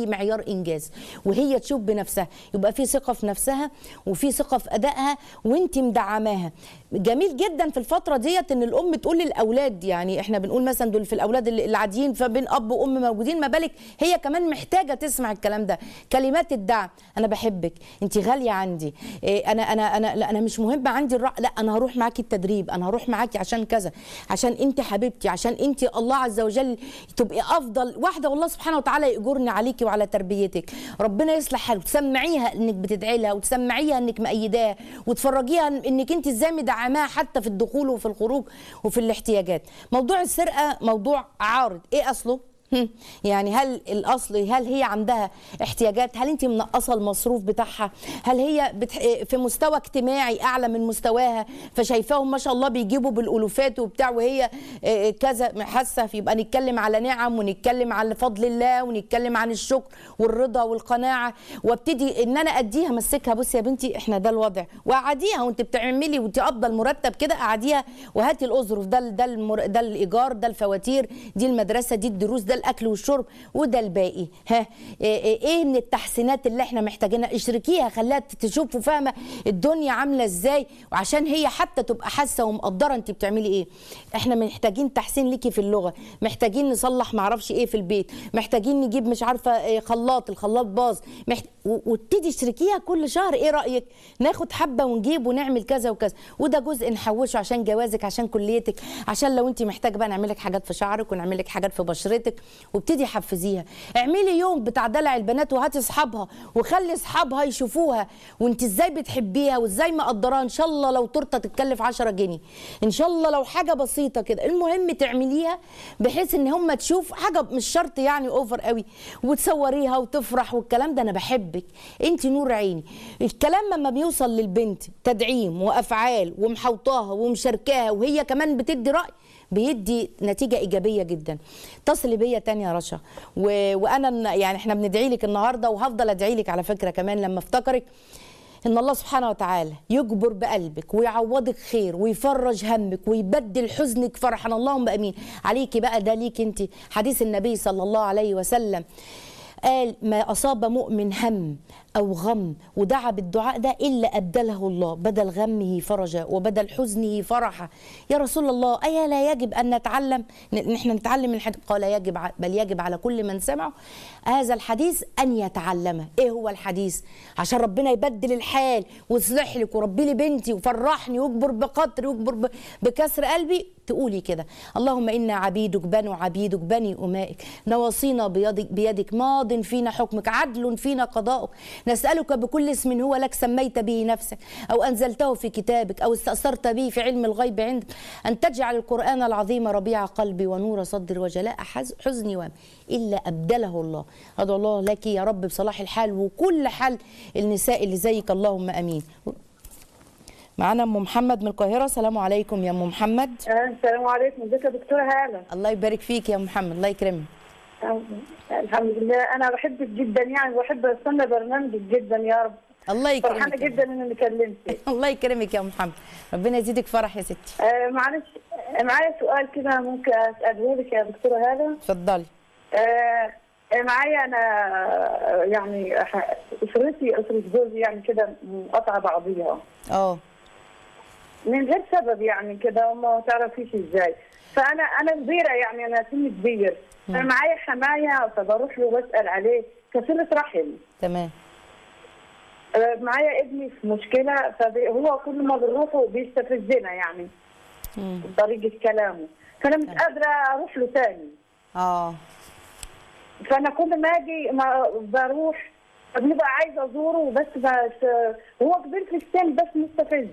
انجاز وهي تشوف بنفسها يبقى في ثقه في نفسها وفي ثقه في ادائها وانت مدعماها جميل جدا في الفتره ديت ان الام تقول للاولاد يعني احنا بنقول مثلا دول في الاولاد اللي- العاديين فبين اب وام موجودين ما بالك هي كمان محتاجه تسمع الكلام ده كلمات الدعم انا بحبك انت غاليه عندي إيه انا انا انا لا انا مش مهم عندي الرأ... لا انا هروح معاكي التدريب انا هروح معاكي عشان كذا عشان انت حبيبتي عشان انت الله عز وجل تبقي افضل واحده والله سبحانه وتعالى يأجرني عليكي وعلى تربيتك ربنا يصلح حالك تسمعيها انك بتدعي لها وتسمعيها انك مأيداها وتفرجيها انك انت ازاي مدعماها حتى في الدخول وفي الخروج وفي الاحتياجات موضوع السرقه موضوع عارض ايه اصله هم، يعني هل الاصل هل هي عندها احتياجات هل انت منقصه المصروف بتاعها هل هي بتح... في مستوى اجتماعي اعلى من مستواها فشايفاهم ما شاء الله بيجيبوا بالالوفات وبتاع وهي آه، كذا حاسه يبقى نتكلم على نعم ونتكلم على فضل الله ونتكلم عن الشكر والرضا والقناعه وابتدي ان انا اديها مسكها بصي يا بنتي احنا ده الوضع وقعديها وانت بتعملي وانت قابضه المرتب كده قعديها وهاتي الاظرف ده ده المر... ده الايجار ده الفواتير دي المدرسه دي الدروس ده الاكل والشرب وده الباقي ها ايه إيه- ايه من التحسينات اللي احنا محتاجينها اشركيها خليها تشوف وفاهمه الدنيا عامله ازاي وعشان هي حتى تبقى حاسه ومقدره انت بتعملي ايه احنا محتاجين تحسين ليكي في اللغه محتاجين نصلح معرفش ايه في البيت محتاجين نجيب مش عارفه إيه خلاط الخلاط باظ محت... و- وابتدي اشتركيها كل شهر ايه رايك ناخد حبه ونجيب ونعمل كذا وكذا وده جزء نحوشه عشان جوازك عشان كليتك عشان لو انت محتاجه بقى نعمل لك حاجات في شعرك ونعمل لك حاجات في بشرتك وابتدي حفزيها اعملي يوم بتاع دلع البنات وهاتي اصحابها وخلي اصحابها يشوفوها وانت ازاي بتحبيها وازاي مقدراها ان شاء الله لو تورته تتكلف 10 جنيه ان شاء الله لو حاجه بسيطه كده المهم تعمليها بحيث ان هم تشوف حاجه مش شرط يعني اوفر قوي وتصوريها وتفرح والكلام ده انا بحبك انت نور عيني الكلام لما بيوصل للبنت تدعيم وافعال ومحوطاها ومشاركاها وهي كمان بتدي راي بيدي نتيجه ايجابيه جدا اتصلي بيا تاني يا رشا و... وانا من- يعني احنا بندعي لك النهارده وهفضل ادعي لك على فكره كمان لما افتكرك ان الله سبحانه وتعالى يجبر بقلبك ويعوضك خير ويفرج همك ويبدل حزنك فرحا اللهم امين عليكي بقى ده ليك انت حديث النبي صلى الله عليه وسلم قال ما اصاب مؤمن هم او غم ودعا بالدعاء ده الا ابدله الله بدل غمه فرجا وبدل حزنه فرحا يا رسول الله ايا لا يجب ان نتعلم ن- نحن نتعلم الحديث قال يجب ع- بل يجب على كل من سمعه هذا الحديث ان يتعلمه ايه هو الحديث عشان ربنا يبدل الحال ويصلح لك وربي لي بنتي وفرحني ويجبر بقدري ويجبر ب- بكسر قلبي تقولي كده اللهم انا عبيدك بنو عبيدك بني امائك نواصينا بيدك, بيدك ماض فينا حكمك عدل فينا قضاؤك نسالك بكل اسم هو لك سميت به نفسك او انزلته في كتابك او استاثرت به في علم الغيب عندك ان تجعل القران العظيم ربيع قلبي ونور صدري وجلاء حز- حزني وهم الا ابدله الله ادعو الله لك يا رب بصلاح الحال وكل حال النساء اللي زيك اللهم امين معانا ام محمد من القاهره السلام عليكم يا ام محمد آه، السلام عليكم ازيك يا دكتوره هاله الله يبارك فيك يا محمد الله يكرمك آه، الحمد لله انا بحبك جدا يعني بحب استنى برنامجك جدا يا رب الله فرحانه يكرمك جدا اني كلمتك الله يكرمك يا محمد ربنا يزيدك فرح يا ستي آه، معلش آه، معايا سؤال كده ممكن اساله لك يا دكتوره هاله اتفضلي آه، آه، معايا انا آه، يعني ح- اسرتي اسره جوزي يعني كده منقطعه بعضيها اه من غير سبب يعني كده وما تعرفيش ازاي فانا انا كبيره يعني انا سني كبير انا معايا حمايه فبروح له بسال عليه كصله رحم تمام آه، معايا ابني في مشكله فهو كل ما بنروحه بيستفزنا يعني مم. بطريقه كلامه فانا مش قادره اروح له تاني اه فانا كل ما اجي ما بروح بنبقى عايزه ازوره بس بس هو كبير في السن بس مستفز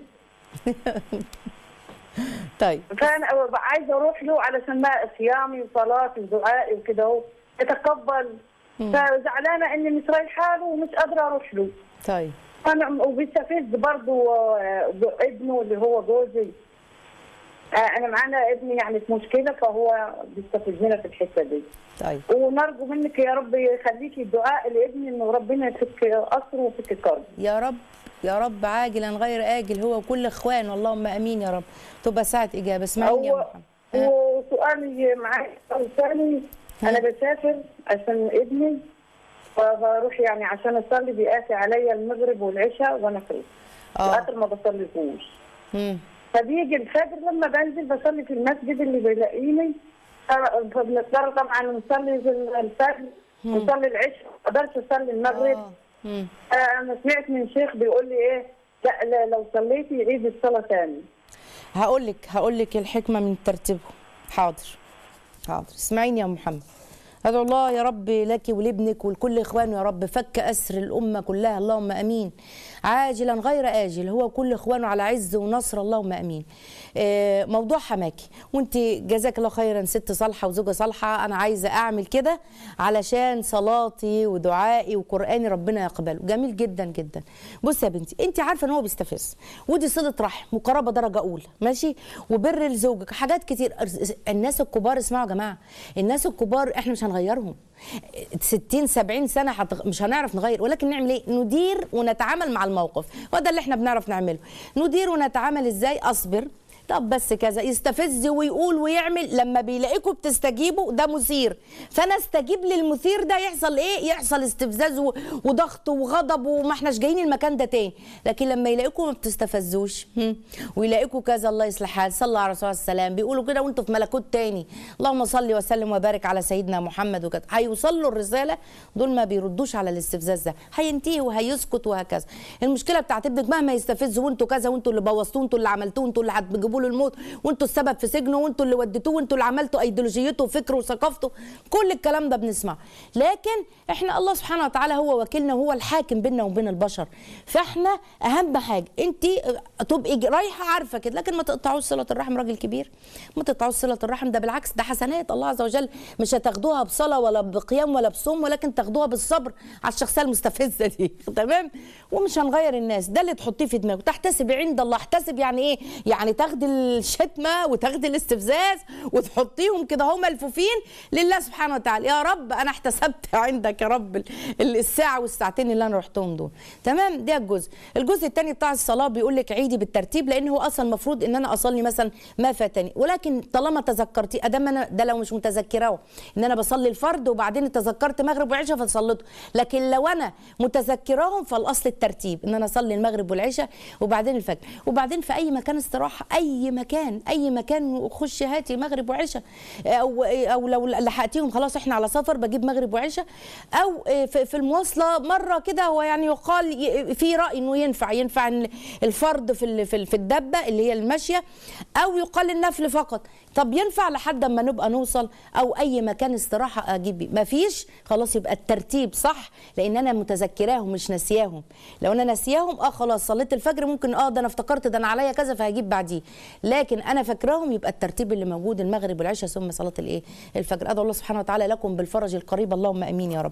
طيب فانا ببقى عايزه اروح له علشان ما صيامي وصلاتي ودعائي وكده اهو يتقبل فزعلانه اني مش رايحه له ومش قادره اروح له طيب انا وبيستفز برضه آه، ابنه اللي هو جوزي آه، انا معانا ابني يعني في مشكله فهو بيستفزنا في الحته دي طيب ونرجو منك يا رب يخليكي الدعاء لابني انه ربنا يفك اسره ويفك كربه يا رب يا رب عاجلا غير آجل هو كل اخوان اللهم امين يا رب تبقى ساعة اجابة اسمعيني يا هو محمد ها. وسؤالي معايا سؤال ثاني انا بسافر عشان ابني فبروح يعني عشان اصلي بيقاسي عليا المغرب والعشاء وانا في اه الاخر ما بصليهوش مم. فبيجي الفجر لما بنزل بصلي في المسجد اللي بيلاقيني ف- فبنضطر طبعا نصلي في الفجر نصلي العشاء ما اقدرش اصلي المغرب آه. مم. آه، انا سمعت من شيخ بيقول لي ايه لا لا لو صليتي عيد الصلاه ثاني هقول لك هقول لك الحكمه من ترتيبه حاضر حاضر اسمعيني يا محمد ادعو الله يا رب لك ولابنك ولكل اخوانه يا رب فك اسر الامه كلها اللهم امين عاجلا غير اجل هو كل اخوانه على عز ونصر اللهم امين آه، موضوع حماكي وانت جزاك الله خيرا ست صالحه وزوجه صالحه انا عايزه اعمل كده علشان صلاتي ودعائي وقراني ربنا يقبله جميل جدا جدا بصي يا بنتي انت عارفه ان هو بيستفز ودي صله رحم وقرابه درجه اولى ماشي وبر لزوجك حاجات كتير الناس الكبار اسمعوا يا جماعه الناس الكبار احنا مش هنغيرهم 60 70 سنه هتغ... مش هنعرف نغير ولكن نعمل ايه ندير ونتعامل مع الموقف وده اللي احنا بنعرف نعمله ندير ونتعامل ازاي اصبر طب بس كذا يستفز ويقول ويعمل لما بيلاقيكم بتستجيبوا ده مثير فانا استجيب للمثير ده يحصل ايه يحصل استفزاز و- وضغط وغضب وما احناش جايين المكان ده تاني لكن لما يلاقيكم ما بتستفزوش هم، ويلاقيكم كذا الله يصلح حال صلى على الرسول عليه السلام بيقولوا كده وانتوا في ملكوت تاني اللهم صل وسلم وبارك على سيدنا محمد وكذا هيوصلوا الرساله دول ما بيردوش على الاستفزاز ده هينتهي وهيسكت وهكذا المشكله بتاعت ابنك مهما يستفز وانتوا كذا وانتوا اللي بوظتوه وانتوا اللي عملتوه وانتوا اللي هتجيبوا له الموت وانتوا السبب في سجنه وانتوا اللي وديتوه وانتوا اللي عملتوا ايديولوجيته وفكره وثقافته كل الكلام ده بنسمعه لكن احنا الله سبحانه وتعالى هو وكيلنا وهو الحاكم بيننا وبين البشر فاحنا اهم حاجه انت تبقي ج- رايحه عارفه كده لكن ما تقطعوش صله الرحم راجل كبير ما تقطعوش صله الرحم ده بالعكس ده حسنات الله عز وجل مش هتاخدوها بصلاه ولا بقيام ولا بصوم ولكن تاخدوها بالصبر على الشخصيه المستفزه دي تمام ومش هنغير الناس ده اللي تحطيه في دماغك تحتسب عند الله احتسب يعني ايه يعني تاخدي الشتمه وتاخدي الاستفزاز وتحطيهم كده هم ملفوفين لله سبحانه وتعالى يا رب انا احتسبت عندك يا رب ال- ال- الساعه والساعتين اللي انا رحتهم دول تمام ده الجزء الجزء الثاني بتاع الصلاه بيقول لك عيدي بالترتيب لان هو اصلا المفروض ان انا اصلي مثلا ما فاتني ولكن طالما تذكرتي ادام انا ده لو مش متذكراه ان انا بصلي الفرض وبعدين تذكرت مغرب وعشاء فصليته لكن لو انا متذكراهم فالاصل الترتيب ان انا اصلي المغرب والعشاء وبعدين الفجر وبعدين في اي مكان استراحه اي مكان اي مكان خشي هاتي مغرب وعشاء او او لو لحقتيهم خلاص احنا على سفر بجيب مغرب وعشاء او في في المواصله مره كده هو يعني يقال ي- في راي انه ينفع ينفع إن الفرض في ال- في ال- في الدبه اللي هي الماشيه او يقال النفل فقط طب ينفع لحد اما نبقى نوصل او اي مكان استراحه اجيب بيه مفيش خلاص يبقى الترتيب صح لان انا متذكراهم مش ناسياهم لو انا ناسياهم اه خلاص صليت الفجر ممكن اه ده انا افتكرت ده انا عليا كذا فهجيب بعديه لكن انا فاكراهم يبقى الترتيب اللي موجود المغرب والعشاء ثم صلاه الايه الفجر ادعو الله سبحانه وتعالى لكم بالفرج القريب اللهم امين يا رب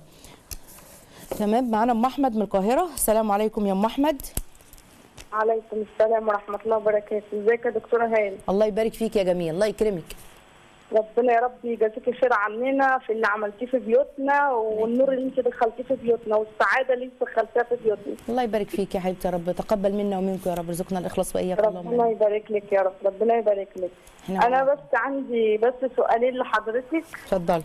تمام معانا ام احمد من القاهره السلام عليكم يا ام احمد عليكم السلام ورحمه الله وبركاته ازيك يا دكتوره هاني الله يبارك فيك يا جميل الله يكرمك ربنا يا رب يجازيك الخير عننا في اللي عملتيه في بيوتنا والنور اللي انت دخلتيه في بيوتنا والسعاده اللي انت دخلتيها في بيوتنا الله يبارك فيك يا حبيبتي يا رب تقبل منا ومنكم يا رب ارزقنا الاخلاص واياك اللهم ربنا امين يبارك لك يا رب ربنا يبارك لك إحنا انا بس عندي بس سؤالين لحضرتك اتفضلي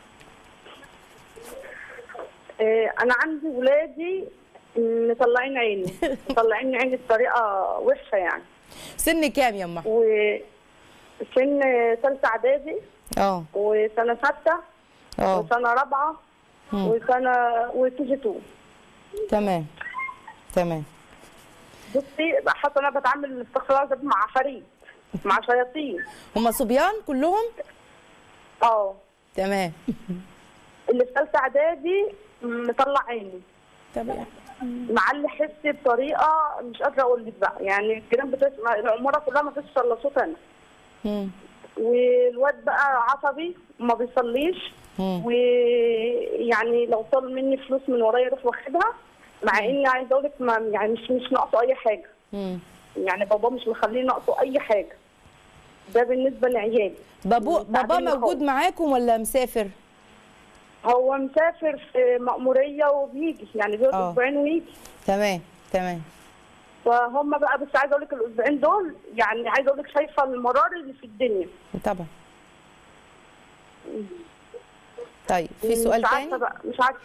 آه، انا عندي ولادي مطلعين عيني مطلعين عيني بطريقه وحشه يعني سن كام يا ام احمد وسن ثالثه اعدادي اه وسنه سته اه وسنه رابعه مم. وسنه وكي جي 2 تمام تمام بصي حتى انا بتعامل استغفر الله العظيم مع عفاريت مع شياطين هما صبيان كلهم اه تمام اللي في ثالثه اعدادي مطلع عيني تمام معلي حسي بطريقه مش قادره اقول لك بقى يعني الجيران بتسمع العماره كلها ما فيش الا صوت انا مم. والواد بقى عصبي وما بيصليش مم. ويعني لو طلب مني فلوس من ورايا يروح واخدها مع اني عايزه اقول لك ما يعني مش مش ناقصه اي حاجه مم. يعني بابا مش مخليه ناقصه اي حاجه ده بالنسبه لعيالي بابو بابا تعبيني موجود خالص. معاكم ولا مسافر هو مسافر في مأمورية وبيجي يعني بيقعد آه. اسبوعين ويجي تمام تمام فهم بقى بس عايزه اقول لك الاسبوعين دول يعني عايزه اقول لك شايفه المرار اللي في الدنيا طبعا طيب في سؤال مش تاني عارفه بقى مش عارفه حاضر.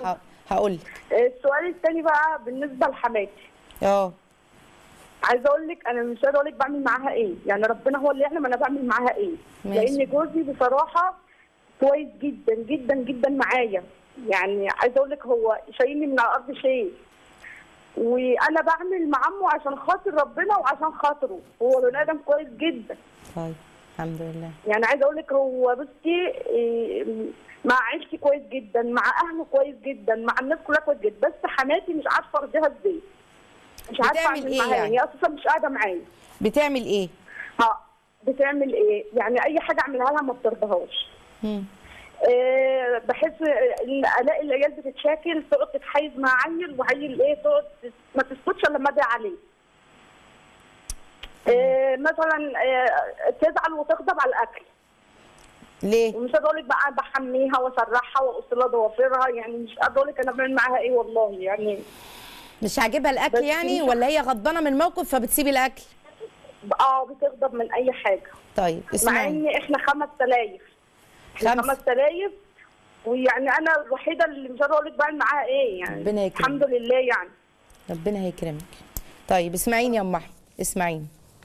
هقول لك السؤال الثاني بقى بالنسبه لحماتي اه عايزه اقول لك انا مش قادره اقول لك بعمل معاها ايه يعني ربنا هو اللي يعلم انا بعمل معاها ايه ماشي. لان جوزي بصراحه كويس جدا جدا جدا معايا يعني عايزه اقول لك هو شايلني من على الارض شيء وانا بعمل مع عمه عشان خاطر ربنا وعشان خاطره هو بني ادم كويس جدا طيب الحمد لله يعني عايزه اقول لك هو بصي إيه، مع عيلتي كويس جدا مع اهله كويس جدا مع الناس كلها كويس جدا بس حماتي مش عارفه ارضيها ازاي مش عارفه بتعمل اعمل إيه معاها يعني؟ هي اساسا مش قاعده معايا بتعمل ايه ها بتعمل ايه؟ يعني اي حاجه اعملها لها ما بترضاهاش. مم. أه بحس ان الاقي العيال بتتشاكل تقعد تتحيز مع عيل وعيل ايه تقعد ما تسكتش الا لما ادعي عليه. أه مثلا أه تزعل وتغضب على الاكل ليه ومش قادره اقول لك بقى بحميها واسرحها واقص لها ضوافرها يعني مش قادره اقول لك انا بعمل معاها ايه والله يعني مش عاجبها الاكل بس يعني مش- ولا هي غضبانه من الموقف فبتسيبي الاكل اه بتغضب من اي حاجه طيب مع اسمعي ان احنا خمس تلايف احنا خمس. خمس تلايف ويعني انا الوحيده اللي مش قادره اقول لك بعمل معاها ايه يعني ربنا يكرمك. الحمد لله يعني ربنا هيكرمك طيب اسمعيني يا ام احمد اسمعيني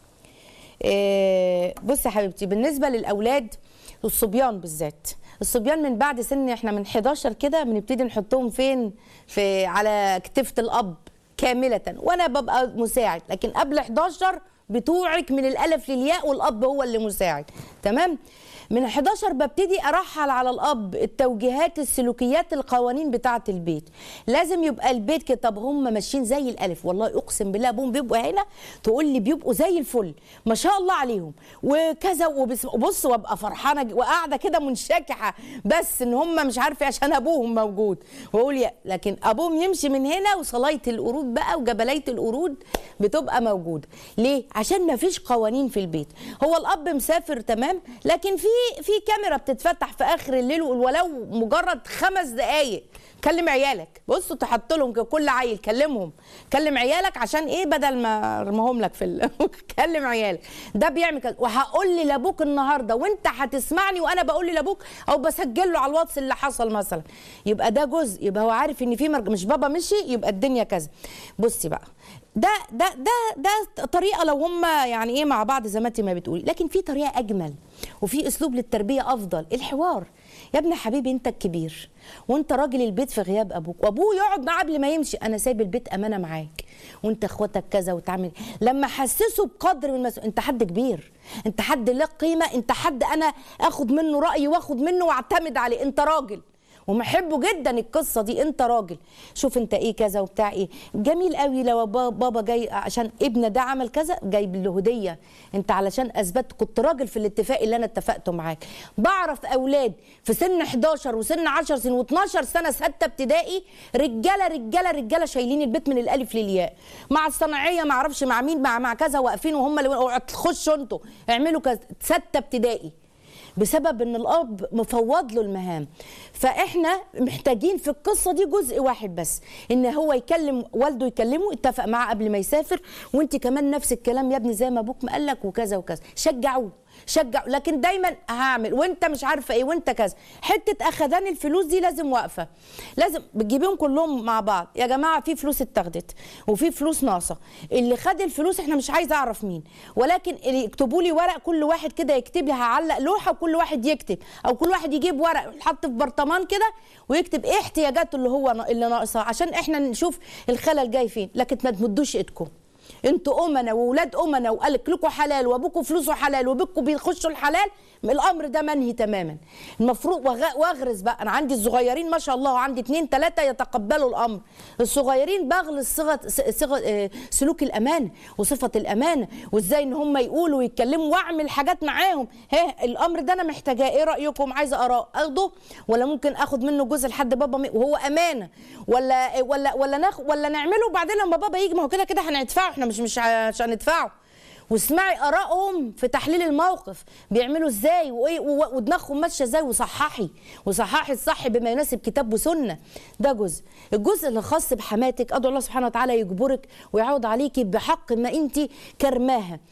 إيه بصي يا حبيبتي بالنسبه للاولاد والصبيان بالذات الصبيان من بعد سن احنا من 11 كده بنبتدي نحطهم فين في على كتفه الاب كامله وانا ببقى مساعد لكن قبل 11 بتوعك من الالف للياء والاب هو اللي مساعد تمام من 11 ببتدي ارحل على الاب التوجيهات السلوكيات القوانين بتاعه البيت لازم يبقى البيت كده طب هم ماشيين زي الالف والله اقسم بالله ابوهم بيبقوا هنا تقول لي بيبقوا زي الفل ما شاء الله عليهم وكذا وبس- وبص وابقى فرحانه ج- وقاعده كده منشكحه بس ان هم مش عارفه عشان ابوهم موجود واقول يا لكن ابوهم يمشي من هنا وصلايه القرود بقى وجبليه القرود بتبقى موجوده ليه عشان ما فيش قوانين في البيت هو الاب مسافر تمام لكن في في كاميرا بتتفتح في اخر الليل ولو مجرد خمس دقائق كلم عيالك بصوا تحط لهم كده كل عيل كلمهم كلم عيالك عشان ايه بدل ما ارميهم لك في ال... كلم عيالك ده بيعمل كده وهقول لي لابوك النهارده وانت هتسمعني وانا بقول لي لابوك او بسجل له على الواتس اللي حصل مثلا يبقى ده جزء يبقى هو عارف ان في مرج... مش بابا مشي يبقى الدنيا كذا بصي بقى ده ده ده ده طريقه لو هم يعني ايه مع بعض زي ما انت ما بتقولي لكن في طريقه اجمل وفي اسلوب للتربيه افضل الحوار يا ابني حبيبي انت الكبير وانت راجل البيت في غياب ابوك وابوه يقعد معاه قبل ما يمشي انا سايب البيت امانه معاك وانت اخواتك كذا وتعمل لما حسسه بقدر من المسؤوليه انت حد كبير انت حد له قيمه انت حد انا اخد منه راي واخد منه واعتمد عليه انت راجل ومحبه جدا القصه دي انت راجل شوف انت ايه كذا وبتاع ايه جميل قوي لو با- بابا جاي عشان ابن ده عمل كذا جايب له هديه انت علشان اثبت كنت راجل في الاتفاق اللي انا اتفقته معاك بعرف اولاد في سن 11 وسن 10 سنين و12 سنه سته ابتدائي رجاله رجاله رجاله شايلين البيت من الالف للياء مع الصناعيه ما اعرفش مع مين مع مع كذا واقفين وهم اللي تخشوا انتوا اعملوا كذا سته ابتدائي بسبب ان الاب مفوض له المهام فاحنا محتاجين في القصه دي جزء واحد بس ان هو يكلم والده يكلمه اتفق معاه قبل ما يسافر وانت كمان نفس الكلام يا ابني زي ما ابوك ما قال لك وكذا وكذا شجعوه شجع لكن دايما هعمل وانت مش عارفه ايه وانت كذا حته اخدان الفلوس دي لازم واقفه لازم بتجيبيهم كلهم مع بعض يا جماعه في فلوس اتاخدت وفي فلوس ناقصه اللي خد الفلوس احنا مش عايزه اعرف مين ولكن اللي يكتبوا لي ورق كل واحد كده يكتب لي هعلق لوحه وكل واحد يكتب او كل واحد يجيب ورق يحط في برطمان كده ويكتب ايه احتياجاته اللي هو نا- اللي ناقصه عشان احنا نشوف الخلل جاي فين لكن ما تمدوش ايدكم انتوا امنا واولاد امنا وقالك لكم حلال وابوكم فلوسه حلال وبيكم بيخشوا الحلال الامر ده منهي تماما المفروض وغ- واغرس بقى انا عندي الصغيرين ما شاء الله وعندي اتنين تلاته يتقبلوا الامر الصغيرين بغلس صيغه صيغه آه، سلوك الامانه وصفه الامانه وازاي ان هم يقولوا ويتكلموا واعمل حاجات معاهم ها الامر ده انا محتاجاه ايه رايكم عايزه اراء اخده ولا ممكن اخد منه جزء لحد بابا مي- وهو امانه ولا ولا ولا ناخد ولا نعمله وبعدين لما بابا يجي ما هو كده كده هندفعه احنا مش مش مش هندفعه واسمعي ارائهم في تحليل الموقف بيعملوا ازاي وايه و- ودماغهم ماشيه ازاي وصححي وصححي الصح بما يناسب كتاب وسنه ده جزء الجزء اللي خاص بحماتك ادعو الله سبحانه وتعالى يجبرك ويعود عليكي بحق ما انت كرماها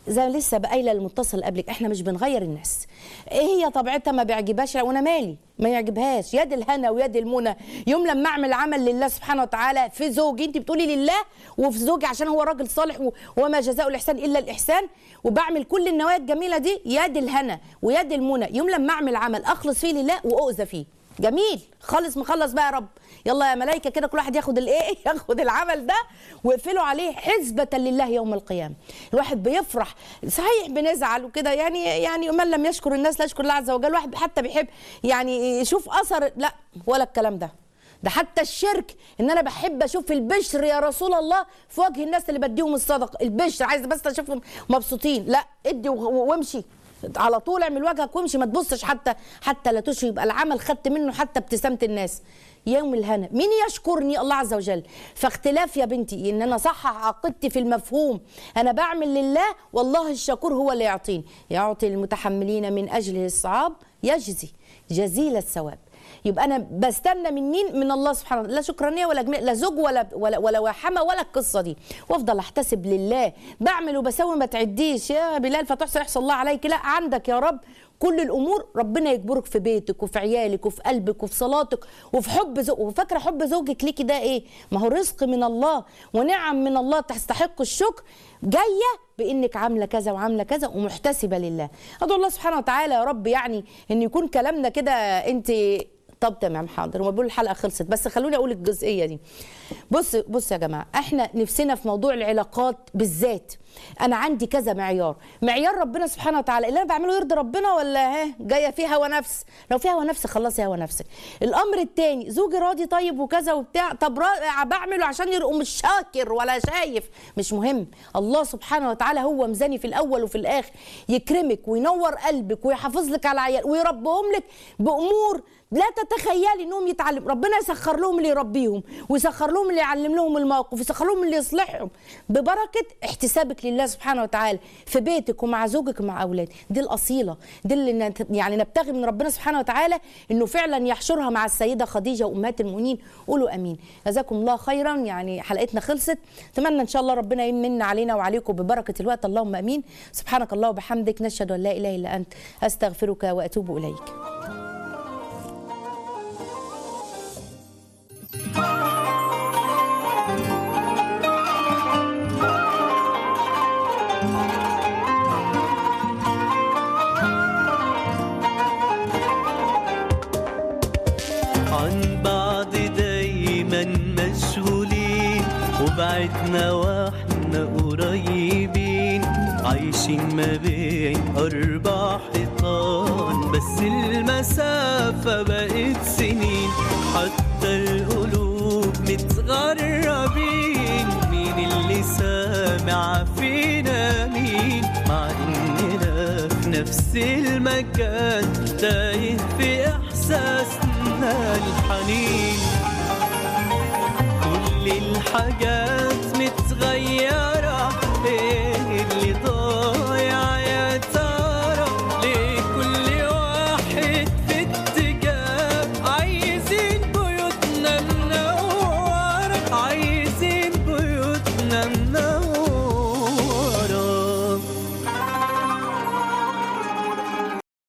زي ما لسه قايله المتصل قبلك احنا مش بنغير الناس ايه هي طبيعتها ما بيعجبهاش وانا مالي ما يعجبهاش يد الهنا ويد المنى يوم لما اعمل عمل لله سبحانه وتعالى في زوجي انت بتقولي لله وفي زوجي عشان هو راجل صالح و- وما جزاء الاحسان الا الاحسان وبعمل كل النوايا الجميله دي يد الهنا ويد المنى يوم لما اعمل عمل اخلص فيه لله واؤذى فيه جميل خالص مخلص بقى يا رب يلا يا ملائكه كده كل واحد ياخد الايه ياخد العمل ده واقفلوا عليه حسبه لله يوم القيامه الواحد بيفرح صحيح بنزعل وكده يعني يعني من لم يشكر الناس لا يشكر الله عز وجل الواحد حتى بيحب يعني يشوف اثر لا ولا الكلام ده ده حتى الشرك ان انا بحب اشوف البشر يا رسول الله في وجه الناس اللي بديهم الصدقه البشر عايز بس اشوفهم مبسوطين لا ادي و- وامشي على طول اعمل وجهك وامشي ما تبصش حتى حتى لا تشري يبقى العمل خدت منه حتى ابتسامه الناس يوم الهنا مين يشكرني الله عز وجل فاختلاف يا بنتي ان انا اصحح عقيدتي في المفهوم انا بعمل لله والله الشكور هو اللي يعطيني يعطي المتحملين من اجله الصعاب يجزي جزيل الثواب يبقى انا بستنى من مين من الله سبحانه وتعالى لا شكرانيه ولا جميل لا زوج ولا ولا ولا وحمه ولا القصه دي وافضل احتسب لله بعمل وبسوي ما تعديش يا بلال فتحصل يحصل الله عليك لا عندك يا رب كل الامور ربنا يجبرك في بيتك وفي عيالك وفي قلبك وفي صلاتك وفي حب زوج وفاكره حب زوجك ليكي ده ايه ما هو رزق من الله ونعم من الله تستحق الشكر جايه بانك عامله كذا وعامله كذا ومحتسبه لله ادعو الله سبحانه وتعالى يا رب يعني ان يكون كلامنا كده انت طب تمام حاضر هما بيقولوا الحلقه خلصت بس خلوني اقول الجزئيه دي بص بص يا جماعه احنا نفسنا في موضوع العلاقات بالذات انا عندي كذا معيار معيار ربنا سبحانه وتعالى اللي انا بعمله يرضي ربنا ولا ها جايه فيه هوى نفس لو فيها هوى نفس خلصي هوى نفسك الامر الثاني زوجي راضي طيب وكذا وبتاع طب را- بعمله عشان يبقوا مش شاكر ولا شايف مش مهم الله سبحانه وتعالى هو ميزاني في الاول وفي الاخر يكرمك وينور قلبك ويحافظ لك على عيال ويربهم لك بامور لا تتخيلي انهم يتعلم ربنا يسخر لهم اللي يربيهم ويسخر لهم اللي يعلم لهم الموقف ويسخر لهم اللي يصلحهم ببركه احتسابك لله سبحانه وتعالى في بيتك ومع زوجك ومع اولادك دي الاصيله دي اللي نت- يعني نبتغي من ربنا سبحانه وتعالى انه فعلا يحشرها مع السيده خديجه وامهات المؤمنين قولوا امين جزاكم الله خيرا يعني حلقتنا خلصت اتمنى ان شاء الله ربنا يمن علينا وعليكم ببركه الوقت اللهم امين سبحانك الله وبحمدك نشهد ان لا اله الا انت استغفرك واتوب اليك عن بعض دايما مشغولين وبعدنا واحنا قريبين عايشين ما بين أربع حيطان بس المسافة بقت سنين حتى القلوب متغربين مين اللي سامع فينا مين مع إننا في نفس المكان تايه في إحساسنا الحنين كل الحاجات متغيرة ايه اللي ضايع يا ترى ليه كل واحد في اتجاه عايزين بيوتنا منورة عايزين